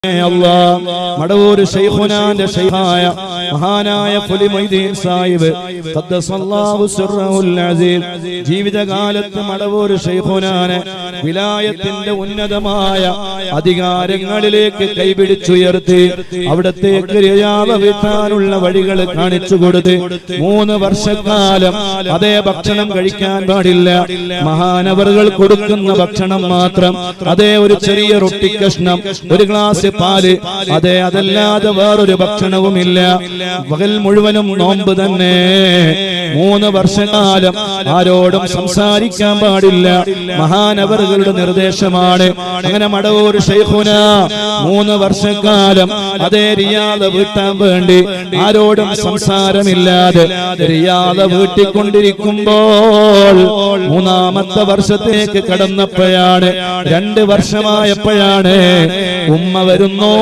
അല്ലാ മടവൂര് ഷെയ്ഖുനാന്റെ ഷെയ്ഖായ മഹാനായ പുലി മൊയ്തീൻ സാഹിബ് ഖദ്ദസല്ലാഹു സിർറഹുൽ അസീം ജീവിതകാലത്ത് മടവൂര് ഷെയ്ഖുനാനെ വിലായത്തിന്റെ ഉന്നതമായ അധികാരങ്ങളിലേക്ക് കൈപിടിച്ചുയർത്തി അവിടത്തേക്ക് രജാവ വീട്ടാനുള്ള വഴികൾ കാണിച്ചു കൊടുത്ത് മൂന്ന് വർഷക്കാലം അതേ ഭക്ഷണം കഴിക്കാൻ പാടില്ല മഹാനവറുകൾ കൊടുക്കുന്ന ഭക്ഷണം മാത്രം അതേ ഒരു ചെറിയ റൊട്ടി കഷ്ണം ഒരു ഗ്ലാസ് പാല് അതെ അതല്ലാതെ വേറൊരു ഭക്ഷണവുമില്ല പകൽ മുഴുവനും നോമ്പ് തന്നെ മൂന്ന് വർഷക്കാലം ആരോടും സംസാരിക്കാൻ പാടില്ല മഹാനവറുകളുടെ നിർദ്ദേശമാണ് അങ്ങനെ മടവൂർ ഷെയ്ഖുന മൂന്ന് വർഷക്കാലം അതേ റിയാദ വീട്ടാൻ വേണ്ടി ആരോടും സംസാരമില്ലാതെ റിയാദ വീട്ടിക്കൊണ്ടിരിക്കുമ്പോൾ മൂന്നാമത്തെ വർഷത്തേക്ക് കടന്നപ്പോഴാണ് രണ്ട് വർഷമായപ്പോഴാണ് ഉമ്മ വരുന്നു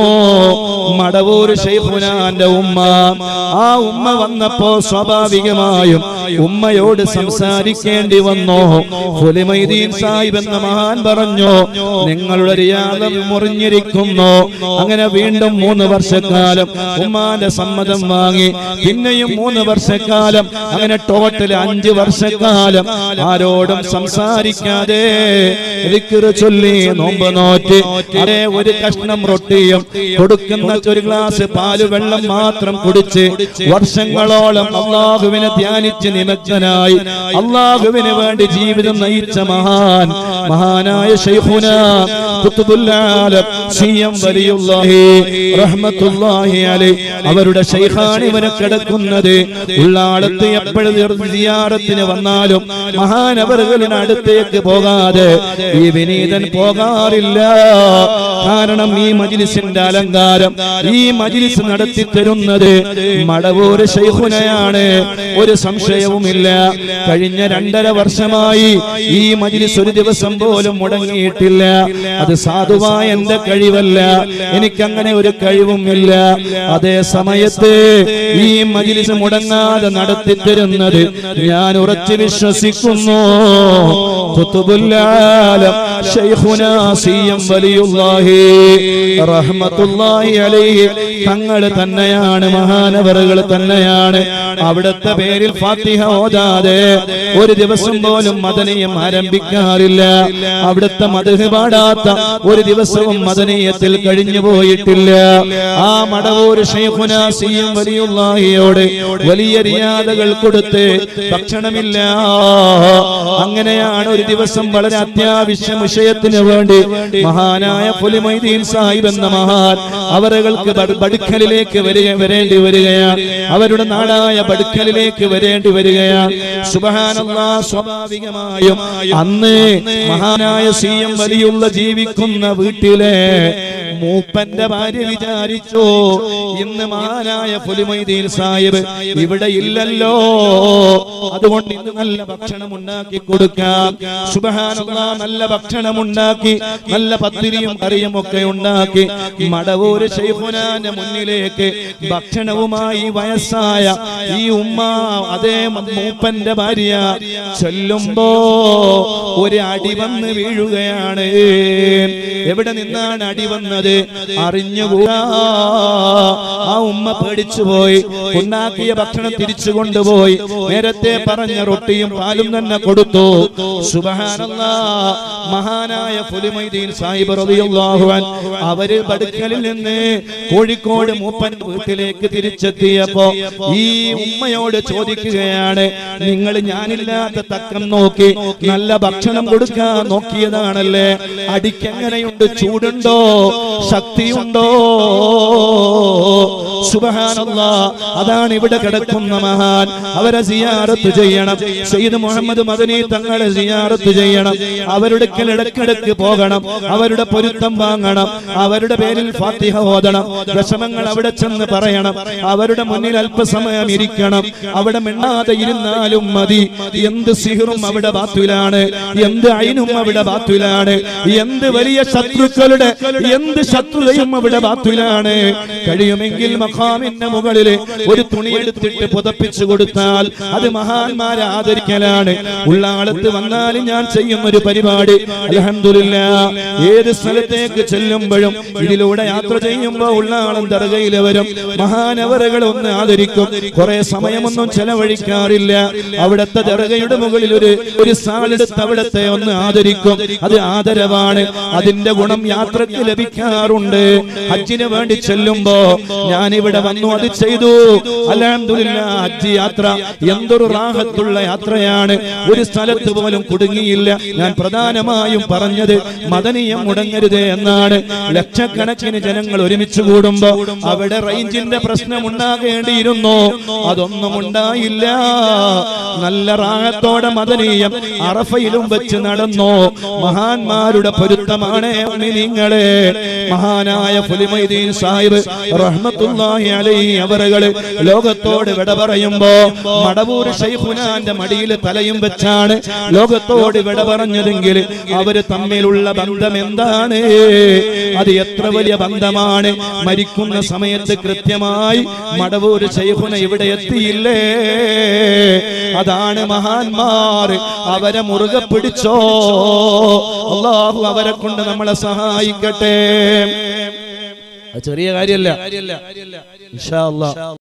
മടവൂർ ഷെയ്ഖുനാന്റെ ഉമ്മ ആ ഉമ്മ വന്നപ്പോ സ്വാഭാവികമായും ഉമ്മയോട് സംസാരിക്കേണ്ടി വന്നു ഹുലിമൈദീൻ സാഹിബ് എന്ന മഹാൻ പറഞ്ഞു നിങ്ങളുടെ റിയാദം മുറിഞ്ഞിരിക്കുന്നു അങ്ങനെ വീണ്ടും മൂന്ന് വർഷക്കാലം ഉമ്മാന്റെ സമ്മതം വാങ്ങി പിന്നെയും മൂന്ന് വർഷക്കാലം അങ്ങനെ ടോട്ടൽ അഞ്ച് വർഷക്കാലം ആരോടും സംസാരിക്കാതെ ദിക്റ് ചൊല്ലി നോമ്പ് നോറ്റ് അതേ ഒരു കഷ്ണം റൊട്ടിയും കൊടുക്കുന്ന ഒരു ഗ്ലാസ് പാല് വെള്ളം മാത്രം കുടിച്ച് വർഷങ്ങളോളം അള്ളാഹുവിനെ ധ്യാനിച്ച് നിമഗ്നനായി അള്ളാഹുവിന് വേണ്ടി ജീവിതം നയിച്ച മഹാൻ മഹാനായ ഷൈഖുന ഖുത്ബുൽ ആലം സിയം വലിയുല്ലാഹി റഹ്മത്തുള്ളാഹി അലൈഹി അവരുടെ ഷൈഖാണ് ഇവനെ കിടക്കുന്നത് ഉള്ളാളത്ത് എപ്പോഴും സിയാറത്തിന് വന്നാലും മഹാനവറുകളുടെ അടുത്തേക്ക് പോകാതെ ഈ വിനീതൻ പോകാറില്ല കാരണം ഈ മജിലിസിന്റെ അലങ്കാരം ഈ മജിലിസ് നടത്തി തരുന്നത് മടവൂര് ശൈഖുനയാണ് ഒരു സംശയവുമില്ല കഴിഞ്ഞ രണ്ടര വർഷമായി ഈ മജിലിസ് ഒരു ദിവസം പോലും മുടങ്ങിയിട്ടില്ല അത് സാധുവായ എന്റെ കഴിവല്ല എനിക്കങ്ങനെ ഒരു കഴിവുമില്ല അതേ സമയത്ത് ഈ മജിലിസ് മുടങ്ങാതെ നടത്തി തരുന്നത് ഞാൻ ഉറച്ചു വിശ്വസിക്കുന്നു ഖുത്ബുല്ലാലം ശൈഖുനാ സിയം വലിയുല്ലാഹി റഹ്മത്തുള്ളാഹി അലൈഹി തങ്ങൾ തന്നെയാണ് മഹാനവറുകൾ തന്നെയാണ് അവിടുത്തെ പേരിൽ ഫാത്തിഹ ഓതാതെ ഒരു ദിവസം പോലും മദനീയം ആരംഭിക്കാറില്ല അവിടുത്തെ മധു പാടാത്ത ഒരു ദിവസവും മദനീയത്തിൽ കഴിഞ്ഞു പോയിട്ടില്ല ആ മടവൂർ ഷെയ്ഖുന സിയം വലിയുള്ളാഹിയോട് വലിയ റിയാദകൾ കൊടുത്ത് ഭക്ഷണമില്ല അങ്ങനെയാണ് ഒരു ദിവസം വളരെ അത്യാവശ്യ വിഷയത്തിന് വേണ്ടി മഹാനായ പുലിമൈദീൻ സാഹിബ് എന്ന മഹാൻ അവറുകൾക്ക് ബട്- ബടുക്കലിലേക്ക് വരിക വരേണ്ടി വരികയാണ് അവരുടെ നാടായ ബടുക്കലിലേക്ക് വരേണ്ടി വരികയാണ് സുബഹാനല്ലാ സ്വാഭാവികമായും അന്ന് മഹാനായ സി എം വലിയുള്ള ജീവിക്കുന്ന വീട്ടിലെ മൂപ്പന്റെ ഭാര്യ വിചാരിച്ചു ഇന്ന് മഹാനായ പുലിമൈദീൻ സാഹിബ് ഇവിടെ ഇല്ലല്ലോ അതുകൊണ്ട് ഇന്ന് നല്ല ഭക്ഷണം ഉണ്ടാക്കി കൊടുക്കാം സുബഹാനല്ലാ നല്ല ഭക്ഷണം ഉണ്ടാക്കി നല്ല പത്തിരിയും കറിയും ഒക്കെ ഉണ്ടാക്കി മടവൂര് ഷെയ്ഖുനാന്റെ മുന്നിലേക്ക് ഭക്ഷണവുമായി വയസ്സായ ഈ ഉമ്മ അതേ മൂപ്പന്റെ ഭാര്യ ചൊല്ലുമ്പോ ഒരു അടി വന്ന് വീഴുകയാണ് എവിടെ നിന്നാണ് അടി വന്നത് അറിഞ്ഞുകൂടാ ആ ഉമ്മ പേടിച്ചു പോയി ഉണ്ടാക്കിയ ഭക്ഷണം തിരിച്ചു കൊണ്ടുപോയി നേരത്തെ പറഞ്ഞ റൊട്ടിയും പാലും തന്നെ കൊടുത്തു സുബഹാനല്ലാ മഹാനായ പുലിമൈദീൻ സാഹിബ് റളിയല്ലാഹു അൻഹു അവര് ബടുക്കലിൽ നിന്ന് കോഴിക്കോട് മൂപ്പൻ വീട്ടിലേക്ക് തിരിച്ചെത്തിയപ്പോ ഈ ഉമ്മയോട് ചോദിക്കുകയാണ് നിങ്ങൾ ഞാനില്ലാത്ത തക്കം നോക്കി നല്ല ഭക്ഷണം കൊടുക്കാൻ നോക്കിയതാണല്ലേ അടിക്കെങ്ങനെയുണ്ട് ചൂടുണ്ടോ ശക്തിയുണ്ടോ സുബഹാനല്ലാ അതാണ് ഇവിടെ കിടക്കുന്ന മഹാൻ അവരെ സിയാറത്ത് ചെയ്യണം സയ്യിദ് മുഹമ്മദ് മദനി തങ്ങളെ സിയാറത്ത് ചെയ്യണം അവരുടെ ഇടക്കിടക്ക് പോകണം അവരുടെ പൊരുത്തം വാങ്ങണം അവരുടെ പേരിൽ ഫാത്തിഹ ഓതണം വിഷമങ്ങൾ അവിടെ ചെന്ന് പറയണം അവരുടെ മുന്നിൽ അല്പസമയം ഇരിക്കണം അവിടെ മിണ്ടാതെ ഇരുന്നാലും മതി എന്ത് സിഹറും അവിടെ ബാത്തുലാണ് എന്ത് അയിനും അവിടെ ബാത്തുലാണ് എന്ത് വലിയ ശത്രുക്കളുടെ എന്ത് ശത്രുതയും അവിടെ ബാത്തുലാണ് കഴിയുമെങ്കിൽ മക്ക മഖാമിന്റെ മുകളിൽ ഒരു തുണി എടുത്തിട്ട് പുതപ്പിച്ചു കൊടുത്താൽ അത് മഹാന്മാരെ ആദരിക്കലാണ് ഉള്ളാളത്ത് വന്നാലും ഞാൻ ചെയ്യുന്ന ഒരു പരിപാടി അലഹമില്ല ഏത് സ്ഥലത്തേക്ക് ചെല്ലുമ്പോഴും ഇതിലൂടെ യാത്ര ചെയ്യുമ്പോ ഉള്ളാളം ദർഗയിൽ വരും മഹാനവറുകൾ ഒന്ന് ആദരിക്കും കുറെ സമയമൊന്നും ചെലവഴിക്കാറില്ല അവിടുത്തെ ദർഗയുടെ മുകളിൽ ഒരു ഒരു സാലെടുത്ത് അവിടത്തെ ഒന്ന് ആദരിക്കും അത് ആദരവാണ് അതിന്റെ ഗുണം യാത്രക്ക് ലഭിക്കാറുണ്ട് ഹജ്ജിന് വേണ്ടി ചെല്ലുമ്പോ ഞാൻ ഇവിടെ വന്നു അത് ചെയ്തു അലഹമില്ല ഹജ്ജ് യാത്ര എന്തൊരു റാഹത്തുള്ള യാത്രയാണ് ഒരു സ്ഥലത്ത് പോലും കുടുങ്ങിയില്ല ഞാൻ പ്രധാനമായും പറഞ്ഞത് മദനീയം മുടങ്ങരുത് എന്നാണ് ലക്ഷക്കണക്കിന് ജനങ്ങൾ ഒരുമിച്ച് കൂടുമ്പോ അവിടെ റേഞ്ചിന്റെ പ്രശ്നം ഉണ്ടാകേണ്ടിയിരുന്നു അതൊന്നും ഉണ്ടായില്ല നല്ല റാഹത്തോടെ മദനീയം അറഫയിലും വെച്ച് നടന്നു മഹാന്മാരുടെ പൊരുത്തമാണ് നിങ്ങളെ മഹാനായ ഫുലിമൈദീൻ സാഹിബ് റഹ്മത്തുള്ളാഹി അലൈഹി അവറുകള് ലോകത്തോട് വിട പറയുമ്പോ മടവൂർ ഷൈഖുനാന്റെ മടിയിൽ തലയും വെച്ചാണ് ലോകത്തോട് വിട പറഞ്ഞതെങ്കിൽ അവര് തമ്മിലുള്ള ബന്ധം എന്താണ് അത് എത്ര വലിയ ബന്ധമാണ് മരിക്കുന്ന സമയത്ത് കൃത്യമായി മടവൂർ ഷൈഖുന ഇവിടെ എത്തിയില്ലേ അതാണ് മഹാന്മാർ അവരെ മുറുകെ പിടിച്ചോ അള്ളാഹു അവരെ കൊണ്ട് നമ്മളെ സഹായിക്കട്ടെ അത് ചെറിയ കാര്യമല്ല ഇൻഷാ അല്ലാ